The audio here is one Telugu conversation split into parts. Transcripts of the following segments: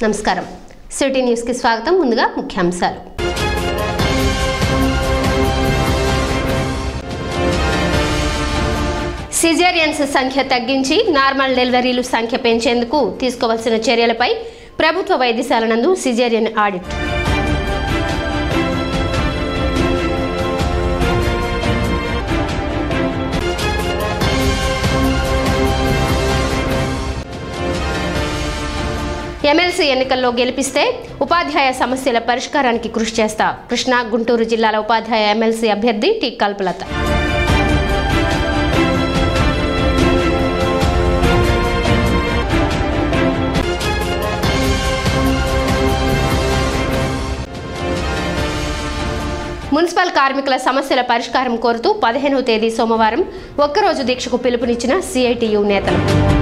నమస్కారం సిటీ న్యూస్కి స్వాగతం ముందుగా ముఖ్యాంశాలు సిజేరియన్స్ సంఖ్య తగ్గించి నార్మల్ డెలివరీలు సంఖ్య పెంచేందుకు తీసుకోవాల్సిన చర్యలపై ప్రభుత్వ వైద్యశాల నందు సిజేరియన్ ఆడిట్ ఎమ్మెల్సీ ఎన్నికల్లో గెలిపిస్తే ఉపాధ్యాయ సమస్యల పరిష్కారానికి కృషి చేస్తా కృష్ణా గుంటూరు జిల్లాల ఉపాధ్యాయ ఎమ్మెల్సీ అభ్యర్థి టి కల్పలత మున్సిపల్ కార్మికుల సమస్యల పరిష్కారం కోరుతూ పదిహేనవ తేదీ సోమవారం ఒక్కరోజు దీక్షకు పిలుపునిచ్చిన సిఐటియు నేతలు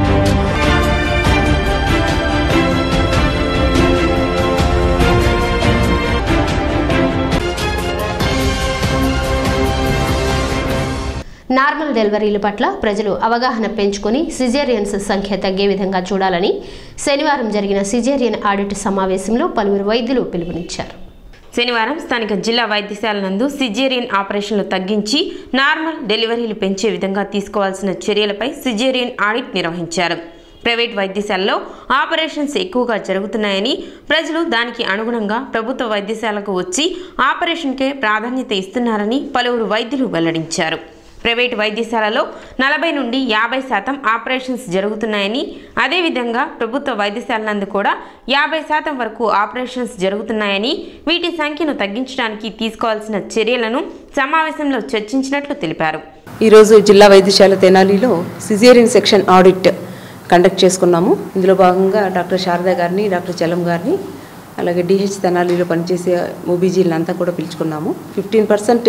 నార్మల్ డెలివరీల పట్ల ప్రజలు అవగాహన పెంచుకొని సిజేరియన్స్ సంఖ్య తగ్గే విధంగా చూడాలని శనివారం జరిగిన సిజేరియన్ ఆడిట్ సమావేశంలో పలువురు వైద్యులు పిలుపునిచ్చారు శనివారం స్థానిక జిల్లా వైద్యశాల నందు సిజేరియన్ ఆపరేషన్లు తగ్గించి నార్మల్ డెలివరీలు పెంచే విధంగా తీసుకోవాల్సిన చర్యలపై సిజేరియన్ ఆడిట్ నిర్వహించారు ప్రైవేట్ వైద్యశాలలో ఆపరేషన్స్ ఎక్కువగా జరుగుతున్నాయని ప్రజలు దానికి అనుగుణంగా ప్రభుత్వ వైద్యశాలకు వచ్చి ఆపరేషన్కే ప్రాధాన్యత ఇస్తున్నారని పలువురు వైద్యులు వెల్లడించారు ప్రైవేట్ వైద్యశాలలో నలభై నుండి యాభై శాతం ఆపరేషన్స్ జరుగుతున్నాయని అదేవిధంగా ప్రభుత్వ వైద్యశాల నందు కూడా యాభై శాతం వరకు ఆపరేషన్స్ జరుగుతున్నాయని వీటి సంఖ్యను తగ్గించడానికి తీసుకోవాల్సిన చర్యలను సమావేశంలో చర్చించినట్లు తెలిపారు ఈరోజు జిల్లా వైద్యశాల తెనాలిలో సిజేరియన్ సెక్షన్ ఆడిట్ కండక్ట్ చేసుకున్నాము ఇందులో భాగంగా డాక్టర్ శారద గారిని డాక్టర్ చలం గారిని అలాగే డిహెచ్ తెనాలిలో పనిచేసే ఓబీజీలను అంతా కూడా పిలుచుకున్నాము ఫిఫ్టీన్ పర్సెంట్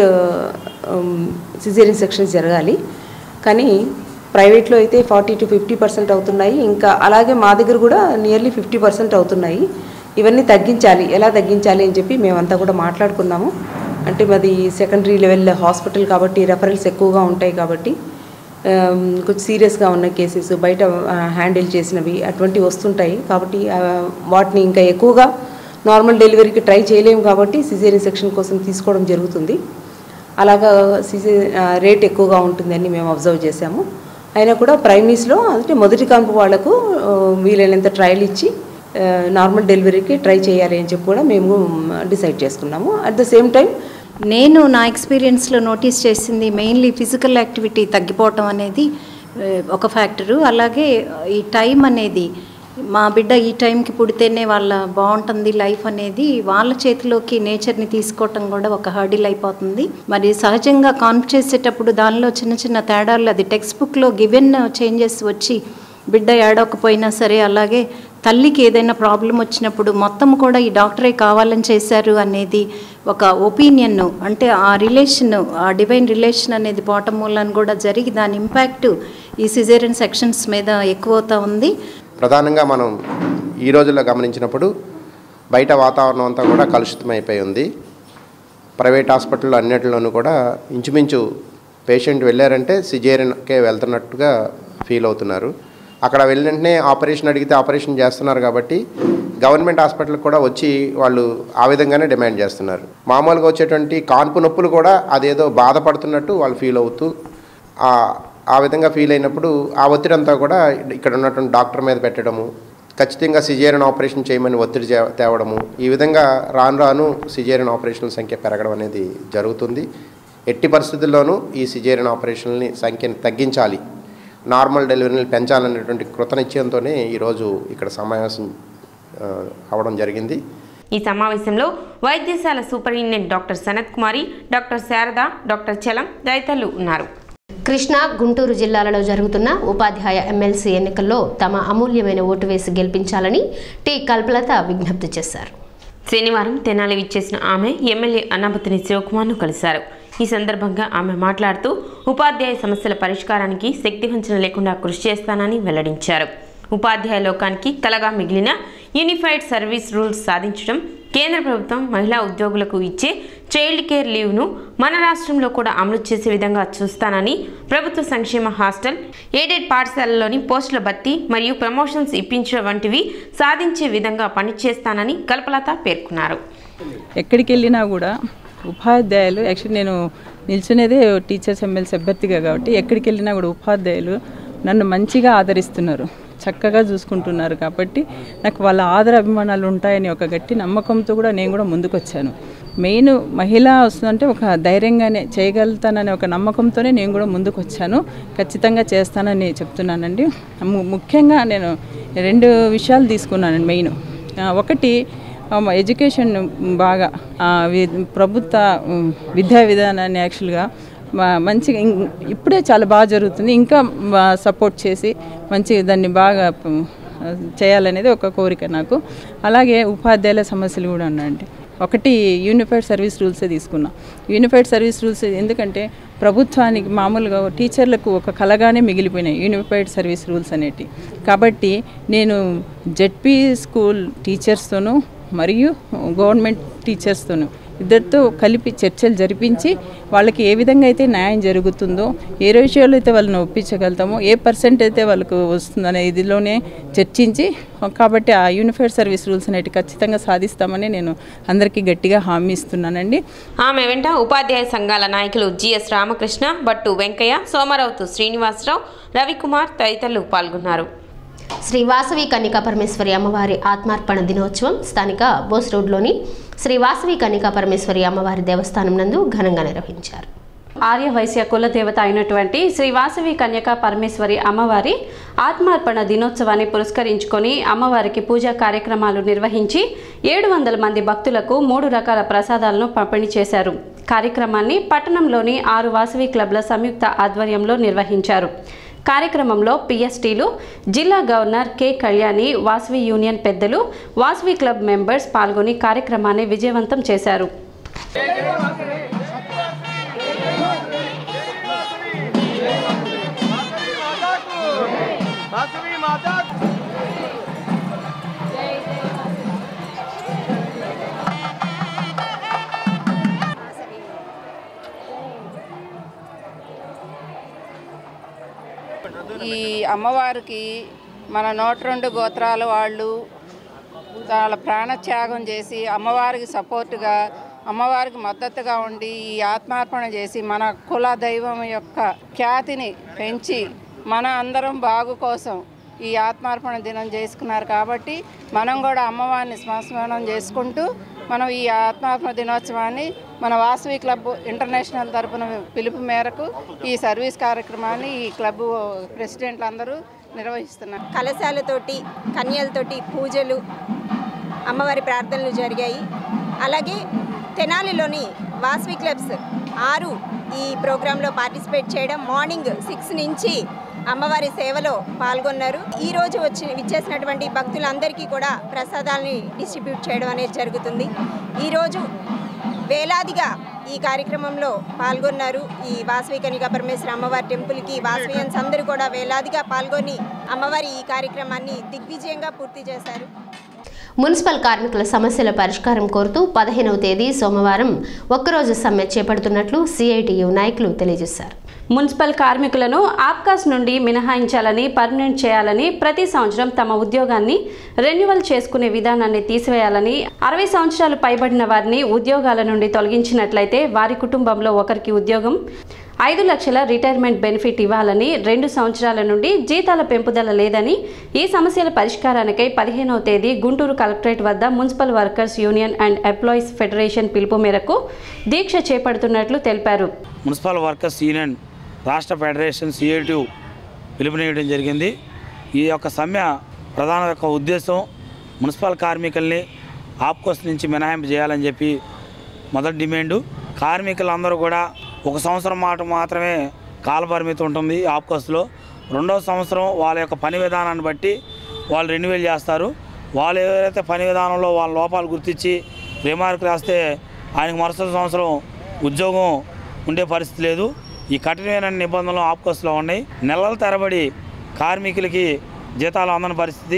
సిజేరియన్ సెక్షన్స్ జరగాలి కానీ ప్రైవేట్లో అయితే ఫార్టీ టు ఫిఫ్టీ పర్సెంట్ అవుతున్నాయి ఇంకా అలాగే మా దగ్గర కూడా నియర్లీ ఫిఫ్టీ పర్సెంట్ అవుతున్నాయి ఇవన్నీ తగ్గించాలి ఎలా తగ్గించాలి అని చెప్పి మేమంతా కూడా మాట్లాడుకున్నాము అంటే మాది సెకండరీ లెవెల్ హాస్పిటల్ కాబట్టి రెఫరల్స్ ఎక్కువగా ఉంటాయి కాబట్టి ఆమ్, కొంచెం సీరియస్గా ఉన్న కేసెస్ బయట హ్యాండిల్ చేసినవి అటువంటివి వస్తుంటాయి కాబట్టి ఆ, వాటిని ఇంకా ఎక్కువగా నార్మల్ డెలివరీకి ట్రై చేయలేము కాబట్టి సిజేరియన్ సెక్షన్ కోసం తీసుకోవడం జరుగుతుంది అలాగా సిజే రేట్ ఎక్కువగా ఉంటుందని మేము అబ్జర్వ్ చేశాము అయినా కూడా ప్రైమరీస్లో అంటే మొదటి కాన్పు వాళ్లకు ఆ, వీలైనంత ట్రయల్ ఇచ్చి ఆ, నార్మల్ డెలివరీకి ట్రై చేయాలి అని చెప్పి కూడా మేము డిసైడ్ చేసుకున్నాము అట్ ద సేమ్ టైం నేను నా ఎక్స్పీరియన్స్లో నోటీస్ చేసింది మెయిన్లీ ఫిజికల్ యాక్టివిటీ తగ్గిపోవటం అనేది ఆ, ఒక ఫ్యాక్టరు అలాగే ఈ టైం అనేది మా బిడ్డ ఈ టైంకి పుడితేనే వాళ్ళ బాగుంటుంది లైఫ్ అనేది వాళ్ళ చేతిలోకి నేచర్ని తీసుకోవటం కూడా ఒక హర్డిల్ అయిపోతుంది మరి సహజంగా కాన్ప్ చేసేటప్పుడు దానిలో చిన్న చిన్న తేడాలు అది టెక్స్ట్ బుక్లో గివెన్ చేంజెస్ వచ్చి బిడ్డ ఏడవకపోయినా సరే అలాగే తల్లికి ఏదైనా ప్రాబ్లం వచ్చినప్పుడు మొత్తం కూడా ఈ డాక్టరే కావాలని చేశారు అనేది ఒక ఒపీనియన్ అంటే ఆ రిలేషన్ ఆ డివైన్ రిలేషన్ అనేది పోవటం మూలన కూడా జరిగి దాని ఇంపాక్ట్ ఈ సిజేరియన్ సెక్షన్స్ మీద ఎక్కువ అవుతా ఉంది ప్రధానంగా మనం ఈ రోజుల్లో గమనించినప్పుడు బయట వాతావరణం అంతా కూడా కలుషితమైపోయి ఉంది ప్రైవేట్ హాస్పిటల్ అన్నిటిలోనూ కూడా ఇంచుమించు పేషెంట్ వెళ్ళారంటే సిజేరియన్కే వెళ్తున్నట్టుగా ఫీల్ అవుతున్నారు అక్కడ వెళ్ళిన వెంటనే ఆపరేషన్ అడిగితే ఆపరేషన్ చేస్తున్నారు కాబట్టి గవర్నమెంట్ హాస్పిటల్కి కూడా వచ్చి వాళ్ళు ఆ విధంగానే డిమాండ్ చేస్తున్నారు మామూలుగా వచ్చేటువంటి కాన్పు నొప్పులు కూడా అదేదో బాధపడుతున్నట్టు వాళ్ళు ఫీల్ అవుతూ ఆ ఆ విధంగా ఫీల్ అయినప్పుడు ఆ ఒత్తిడి అంతా కూడా ఇక్కడ ఉన్నటువంటి డాక్టర్ మీద పెట్టడము ఖచ్చితంగా సిజేరియన్ ఆపరేషన్ చేయమని ఒత్తిడి చే- తేవడము ఈ విధంగా రాను రాను సిజేరియన్ ఆపరేషన్ల సంఖ్య పెరగడం అనేది జరుగుతుంది ఎట్టి పరిస్థితుల్లోనూ ఈ సిజేరియన్ ఆపరేషన్లని సంఖ్యను తగ్గించాలి నార్మల్ డెలివరీని పెంచాలనేటువంటి కృతనిశ్చయంతోనే ఈరోజు ఇక్కడ సమావేశం ఆ, అవడం జరిగింది ఈ సమావేశంలో వైద్యశాల superintendent doctor Sanath Kumari doctor Sharada doctor Chalam తదితరులు ఉన్నారు కృష్ణా గుంటూరు జిల్లాలలో జరుగుతున్న ఉపాధ్యాయ ఎమ్మెల్సీ ఎన్నికల్లో తమ అమూల్యమైన ఓటు వేసి గెలిపించాలని టి కల్పలత విజ్ఞప్తి చేశారు శనివారం తెనాలి విచ్చేసిన ఆమె ఎమ్మెల్యే అన్నాబతిని శివకుమార్ను కలిశారు ఈ సందర్భంగా ఆమె మాట్లాడుతూ ఉపాధ్యాయ సమస్యల పరిష్కారానికి శక్తివంచన లేకుండా కృషి చేస్తానని వెల్లడించారు ఉపాధ్యాయ లోకానికి కలగా మిగిలిన యూనిఫైడ్ సర్వీస్ రూల్స్ సాధించడం కేంద్ర ప్రభుత్వం మహిళా ఉద్యోగులకు ఇచ్చే చైల్డ్ కేర్ లీవ్ను మన రాష్ట్రంలో కూడా అమలు చేసే విధంగా చూస్తానని ప్రభుత్వ సంక్షేమ హాస్టల్ ఎయిడెడ్ పాఠశాలలోని పోస్టుల భర్తీ మరియు ప్రమోషన్స్ ఇప్పించడం వంటివి సాధించే విధంగా పనిచేస్తానని కల్పలత పేర్కొన్నారు ఎక్కడికి వెళ్ళినా కూడా ఉపాధ్యాయులు యాక్చువల్లీ నేను నిల్చునేదే టీచర్స్ ఎమ్మెల్సీ అభ్యర్థిగా కాబట్టి ఎక్కడికి వెళ్ళినా కూడా ఉపాధ్యాయులు నన్ను మంచిగా ఆదరిస్తున్నారు చక్కగా చూసుకుంటున్నారు కాబట్టి నాకు వాళ్ళ ఆదర అభిమానాలు ఉంటాయని ఒక గట్టి నమ్మకంతో కూడా నేను కూడా ముందుకు వచ్చాను మెయిన్ మహిళ వస్తుందంటే ఒక ధైర్యంగానే చేయగలుగుతాననే ఒక నమ్మకంతోనే నేను కూడా ముందుకు వచ్చాను ఖచ్చితంగా చేస్తానని చెప్తున్నానండి ము- ముఖ్యంగా నేను రెండు విషయాలు తీసుకున్నాను మెయిన్ ఆ, ఒకటి ఆ, మ- ఎడ్యుకేషన్ బాగా ఆ, వి- ప్రభుత్వ ఉమ్, విద్యా విధానాన్ని యాక్చువల్గా మా- మంచిగా ఇం- ఇప్పుడే చాలా బాగా జరుగుతుంది ఇంకా బా- సపోర్ట్ చేసి మంచి దాన్ని బాగా ఉమ్, చేయాలనేది ఒక కోరిక నాకు అలాగే ఉపాధ్యాయుల సమస్యలు కూడా ఉన్నాయండి ఒకటి యూనిఫైడ్ సర్వీస్ రూల్సే తీసుకున్నా యూనిఫైడ్ సర్వీస్ రూల్స్ ఎందుకంటే ప్రభుత్వానికి మామూలుగా టీచర్లకు ఒక కలగానే మిగిలిపోయినాయి యూనిఫైడ్ సర్వీస్ రూల్స్ అనేటి కాబట్టి నేను జెడ్పీ స్కూల్ టీచర్స్తోనూ మరియు గవర్నమెంట్ టీచర్స్తోనూ ఇద్దరితో కలిపి చర్చలు జరిపించి వాళ్ళకి ఏ విధంగా అయితే న్యాయం జరుగుతుందో ఏ రేషియోలో అయితే వాళ్ళని ఒప్పించగలుగుతామో ఏ పర్సెంట్ అయితే వాళ్ళకు వస్తుందనే ఇదిలోనే చర్చించి కాబట్టి ఆ యూనిఫైడ్ సర్వీస్ రూల్స్ అనేవి ఖచ్చితంగా సాధిస్తామని నేను అందరికీ గట్టిగా హామీ ఇస్తున్నానండి ఆమె వెంట ఉపాధ్యాయ సంఘాల నాయకులు జిఎస్ రామకృష్ణ బట్టు వెంకయ్య సోమరావుతు శ్రీనివాసరావు రవికుమార్ తదితరులు పాల్గొన్నారు శ్రీ వాసవి కన్నికా పరమేశ్వరి అమ్మవారి ఆత్మార్పణ దినోత్సవం స్థానిక బోస్ రోడ్లోని శ్రీ వాసవి కన్నికా పరమేశ్వరి అమ్మవారి దేవస్థానం నందు ఘనంగా నిర్వహించారు ఆర్య వైశ్య కుల దేవత అయినటువంటి శ్రీ వాసవి కన్యకా పరమేశ్వరి అమ్మవారి ఆత్మార్పణ దినోత్సవాన్ని పురస్కరించుకొని అమ్మవారికి పూజా కార్యక్రమాలు నిర్వహించి ఏడు వందల మంది భక్తులకు మూడు రకాల ప్రసాదాలను పంపిణీ చేశారు కార్యక్రమాన్ని పట్టణంలోని ఆరు వాసవి క్లబ్ల సంయుక్త ఆధ్వర్యంలో నిర్వహించారు కార్యక్రమంలో పిఎస్టీలు జిల్లా governor K Kalyani Vasavi union పెద్దలు వాసవి క్లబ్ మెంబర్స్ పాల్గొని కార్యక్రమాన్ని విజయవంతం చేశారు ఈ అమ్మవారికి మన నూట రెండు గోత్రాల వాళ్ళు వాళ్ళ ప్రాణత్యాగం చేసి అమ్మవారికి సపోర్టుగా అమ్మవారికి మద్దతుగా ఉండి ఈ ఆత్మార్పణ చేసి మన కుల దైవం యొక్క ఖ్యాతిని పెంచి మన అందరం బాగు కోసం ఈ ఆత్మార్పణ దినం చేసుకున్నారు కాబట్టి మనం కూడా అమ్మవారిని సంస్మరణం చేసుకుంటూ మనం ఈ ఆత్మార్పణ దినోత్సవాన్ని మన వాసవి క్లబ్ ఇంటర్నేషనల్ తరపున పిలుపు మేరకు ఈ సర్వీస్ కార్యక్రమాన్ని ఈ క్లబ్ ప్రెసిడెంట్లు అందరూ నిర్వహిస్తున్నారు కలశాలతోటి కన్యలతోటి పూజలు అమ్మవారి ప్రార్థనలు జరిగాయి అలాగే తెనాలిలోని వాసవి క్లబ్స్ ఆరు ఈ ప్రోగ్రాంలో పార్టిసిపేట్ చేయడం మార్నింగ్ సిక్స్ నుంచి అమ్మవారి సేవలో పాల్గొన్నారు ఈ రోజు వచ్చి విచ్చేసినటువంటి భక్తులందరికీ కూడా ప్రసాదాలని డిస్ట్రిబ్యూట్ చేయడం అనేది జరుగుతుంది ఈరోజు వేలాదిగా ఈ కార్యక్రమంలో పాల్గొన్నారు ఈ వాసవి కనిక పరమేశ్వర అమ్మవారి టెంపుల్కి వాసవియన్స్ అందరూ కూడా వేలాదిగా పాల్గొని అమ్మవారి ఈ కార్యక్రమాన్ని దిగ్విజయంగా పూర్తి చేశారు మున్సిపల్ కార్మికుల సమస్యల పరిష్కారం కోరుతూ పదిహేనవ తేదీ సోమవారం ఒక్కరోజు సమ్మె చేపడుతున్నట్లు సిఐటియు నాయకులు తెలియజేశారు మున్సిపల్ కార్మికులను ఆప్కాస్ నుండి మినహాయించాలని పర్మనెంట్ చేయాలని ప్రతి సంవత్సరం తమ ఉద్యోగాన్ని రెన్యువల్ చేసుకునే విధానాన్ని తీసివేయాలని అరవై సంవత్సరాలు పైబడిన వారిని ఉద్యోగాల నుండి తొలగించినట్లయితే వారి కుటుంబంలో ఒకరికి ఉద్యోగం ఐదు లక్షల రిటైర్మెంట్ బెనిఫిట్ ఇవ్వాలని రెండు సంవత్సరాల నుండి జీతాల పెంపుదల లేదని ఈ సమస్యల పరిష్కారానికై పదిహేనవ తేదీ గుంటూరు కలెక్టరేట్ వద్ద municipal workers union and employees federation పిలుపు మేరకు దీక్ష చేపడుతున్నట్లు తెలిపారు మున్సిపల్ వర్కర్స్ యూనియన్ రాష్ట్ర ఫెడరేషన్ సిఐటివ్ పిలుపునియడం జరిగింది ఈ యొక్క సమ్మె ప్రధాన యొక్క ఉద్దేశం మున్సిపల్ కార్మికుల్ని ఆప్కోస్ నుంచి మినహాయింపు చేయాలని చెప్పి మొదటి డిమాండు కార్మికులందరూ కూడా ఒక సంవత్సరం మాట మాత్రమే కాల పరిమితి ఉంటుంది ఆప్కోస్లో రెండవ సంవత్సరం వాళ్ళ యొక్క పని విధానాన్ని బట్టి వాళ్ళు రెన్యువల్ చేస్తారు వాళ్ళు ఎవరైతే పని విధానంలో వాళ్ళ లోపాలు గుర్తించి రిమార్క్ రాస్తే ఆయనకు మరుసటి సంవత్సరం ఉద్యోగం ఉండే పరిస్థితి లేదు ఈ కఠినమైన నిబంధనలు ఆప్కోస్లో ఉన్నాయి నెలల తరబడి కార్మికులకి జీతాలు అందని పరిస్థితి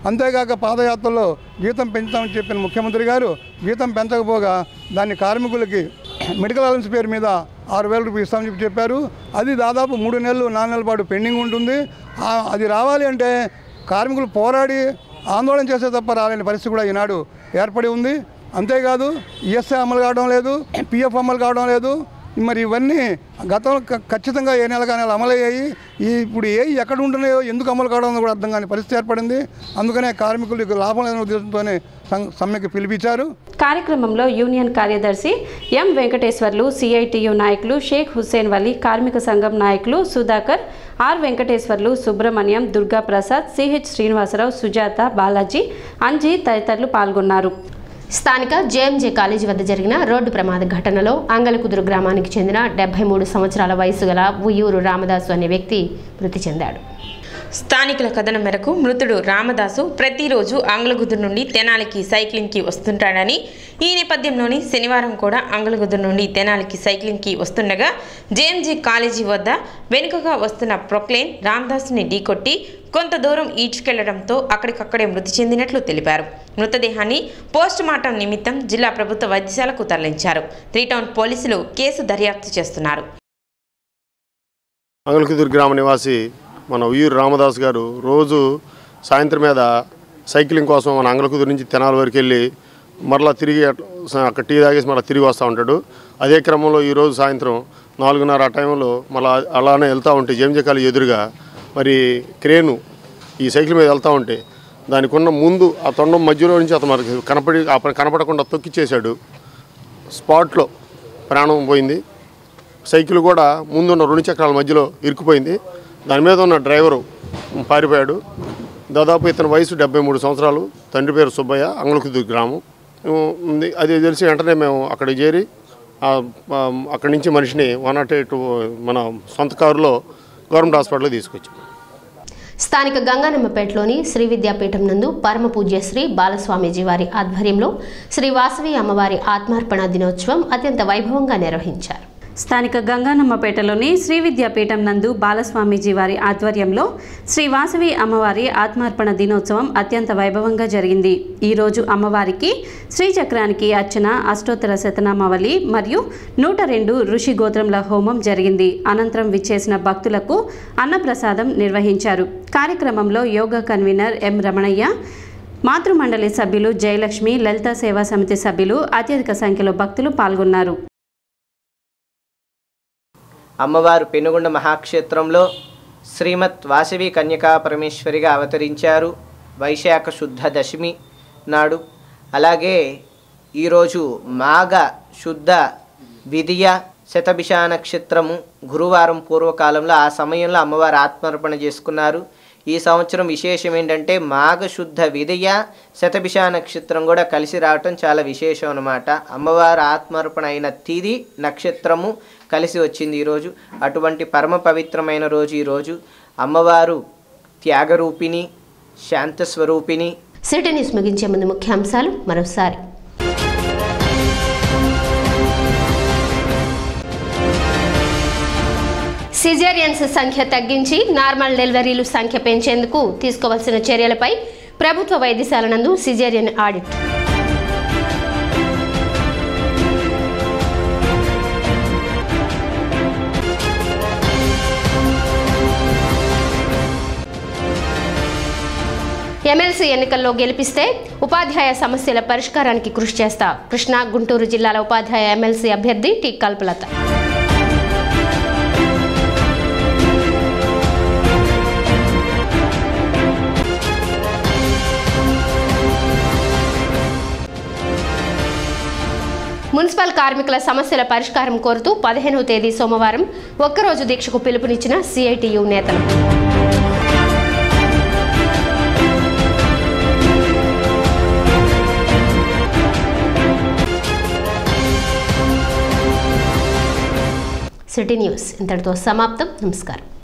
అంతేగాక పాదయాత్రలో జీతం పెంచుతామని చెప్పిన ముఖ్యమంత్రి గారు జీతం పెంచకపోగా దాన్ని కార్మికులకి మెడికల్ అలవెన్స్ పేరు మీద ఆరు వేల రూపాయలు ఇస్తామని చెప్పి చెప్పారు అది దాదాపు మూడు నెలలు నాలుగు నెలల పాటు పెండింగ్ ఉంటుంది ఆ- అది రావాలి అంటే కార్మికులు పోరాడి ఆందోళన చేసే తప్ప రాలేని పరిస్థితి కూడా ఈనాడు ఏర్పడి ఉంది అంతేకాదు ఈఎస్ఐ అమలు కావడం లేదు పిఎఫ్ అమలు కావడం లేదు మరి ఇవన్నీ గతంలో క- ఖచ్చితంగా ఏ నెల నెల అమలయ్యాయి ఈ ఇప్పుడు ఏ ఎక్కడ ఉంటున్నాయో ఎందుకు అమలు కావడం కూడా అర్థం కాని పరిస్థితి ఏర్పడింది అందుకనే కార్మికులకు లాభం లేని ఉద్దేశంతోనే సం- సమ్మెకి పిలిపించారు కార్యక్రమంలో యూనియన్ కార్యదర్శి ఎం వెంకటేశ్వర్లు సిఐటియు నాయకులు షేక్ హుస్సేన్ వలి కార్మిక సంఘం నాయకులు సుధాకర్ ఆర్ వెంకటేశ్వర్లు సుబ్రహ్మణ్యం దుర్గా ప్రసాద్ సిహెచ్ శ్రీనివాసరావు సుజాత బాలాజీ అంజీ తదితరులు పాల్గొన్నారు స్థానిక జేఎంజే కాలేజీ వద్ద జరిగిన రోడ్డు ప్రమాద ఘటనలో అంగలకుదురు గ్రామానికి చెందిన డెబ్బై మూడు సంవత్సరాల వయసు గల ఉయ్యూరు రామదాసు అనే వ్యక్తి మృతి చెందాడు స్థానికుల కథనం మేరకు మృతుడు రామదాసు ప్రతిరోజు ఆంగ్లగుద్దు నుండి తెనాలికి సైక్లింగ్కి వస్తుంటాడని ఈ నేపథ్యంలోని శనివారం కూడా ఆంగ్లగుద్దు నుండి తెనాలికి సైక్లింగ్కి వస్తుండగా జేఎంజీ కాలేజీ వద్ద వెనుకగా వస్తున్న ప్రొక్లేన్ రామదాసుని ఢీకొట్టి కొంత దూరం ఈడ్చుకెళ్లడంతో అక్కడికక్కడే మృతి చెందినట్లు తెలిపారు మృతదేహాన్ని పోస్ట్ మార్టం నిమిత్తం జిల్లా ప్రభుత్వ వైద్యశాలకు తరలించారు త్రీ టౌన్ పోలీసులు కేసు దర్యాప్తు చేస్తున్నారు అంగళకుదురు గ్రామ నివాసి మన ఉయ్యూరు రామదాస్ గారు రోజు సాయంత్రం మీద సైక్లింగ్ కోసం మన అంగళకుదురు నుంచి తెనాలి వరకు వెళ్ళి మరలా తిరిగి అట్- స- అక్కడ టీ తాగేసి మరలా తిరిగి వస్తూ ఉంటాడు అదే క్రమంలో ఈరోజు సాయంత్రం నాలుగున్నర ఆ టైంలో మళ్ళీ అలానే వెళ్తూ ఉంటే జేంజకాలి ఎదురుగా మరి క్రేను ఈ సైకిల్ మీద వెళ్తూ ఉంటే దానికి ఉన్న ముందు ఆ తొండం మధ్యలో నుంచి అతను మనకి కనపడి ఆ ప- కనపడకుండా తొక్కిచ్చేశాడు స్పాట్లో ప్రాణం పోయింది సైకిల్ కూడా ముందున్న రెండు చక్రాల మధ్యలో ఇరుక్కుపోయింది దాని మీద ఉన్న డ్రైవరు పారిపోయాడు దాదాపు ఇతని వయసు డెబ్బై మూడు సంవత్సరాలు తండ్రి పేరు సుబ్బయ్య అంగళకుదురు గ్రామం ఉంది అది తెలిసి వెంటనే మేము అక్కడికి చేరి ఆ, ఆ, అక్కడి నుంచి మనిషిని వన్ నాట్ ఎయిట్ మన సొంత కారులో గవర్నమెంట్ హాస్పిటల్కి తీసుకొచ్చాం స్థానిక గంగానమ్మపేటలోని శ్రీ విద్యాపీఠం నందు పరమ పూజ్య శ్రీ బాలస్వామీజీ వారి ఆధ్వర్యంలో శ్రీ వాసవి అమ్మవారి ఆత్మార్పణ దినోత్సవం అత్యంత వైభవంగా నిర్వహించారు స్థానిక గంగానమ్మపేటలోని శ్రీ విద్యాపీఠం నందు బాలస్వామీజీ వారి ఆధ్వర్యంలో శ్రీ వాసవి అమ్మవారి ఆత్మార్పణ దినోత్సవం అత్యంత వైభవంగా జరిగింది ఈరోజు అమ్మవారికి శ్రీచక్రానికి అర్చన అష్టోత్తర శతనామావళి మరియు నూట రెండు ఋషి గోత్రముల హోమం జరిగింది అనంతరం విచ్చేసిన భక్తులకు అన్నప్రసాదం నిర్వహించారు కార్యక్రమంలో యోగా కన్వీనర్ ఎం రమణయ్య మాతృమండలి సభ్యులు జయలక్ష్మి లలిత సేవా సమితి సభ్యులు అత్యధిక సంఖ్యలో భక్తులు పాల్గొన్నారు అమ్మవారు పెనుగొండ మహాక్షేత్రంలో శ్రీమత్ వాసవి కన్యకా పరమేశ్వరిగా అవతరించారు వైశాఖ శుద్ధ దశమి నాడు అలాగే ఈరోజు మాఘ శుద్ధ విధియ శతభిష నక్షత్రము గురువారం పూర్వకాలంలో ఆ సమయంలో అమ్మవారు ఆత్మార్పణ చేసుకున్నారు ఈ సంవత్సరం విశేషం ఏంటంటే మాఘ శుద్ధ విధియ శతభిష నక్షత్రం కూడా కలిసి రావటం చాలా విశేషం అన్నమాట అమ్మవారు ఆత్మార్పణ అయిన తిది నక్షత్రము కలిసి వచ్చింది ఈరోజు అటువంటి పరమ పవిత్రమైన రోజు ఈరోజు అమ్మవారు త్యాగరూపిణి శాంతస్వరూపిణి సిటీ న్యూస్ ముగించే ముందు ముఖ్యాంశాలు మరోసారి సిజేరియన్స్ సంఖ్య తగ్గించి నార్మల్ డెలివరీలు సంఖ్య పెంచేందుకు తీసుకోవాల్సిన చర్యలపై ప్రభుత్వ వైద్యశాల నందు సిజేరియన్ ఆడిట్ ఎమ్మెల్సీ ఎన్నికల్లో గెలిపిస్తే ఉపాధ్యాయ సమస్యల పరిష్కారానికి కృషి చేస్తా కృష్ణా గుంటూరు జిల్లాల ఉపాధ్యాయ ఎమ్మెల్సీ అభ్యర్థి టి కల్పలత మున్సిపల్ కార్మికుల సమస్యల పరిష్కారం కోరుతూ పదిహేనవ తేదీ సోమవారం ఒక్కరోజు దీక్షకు పిలుపునిచ్చిన సిఐటియు నేతలు సిటీ న్యూస్ ఇంతటితో సమాప్తం నమస్కారం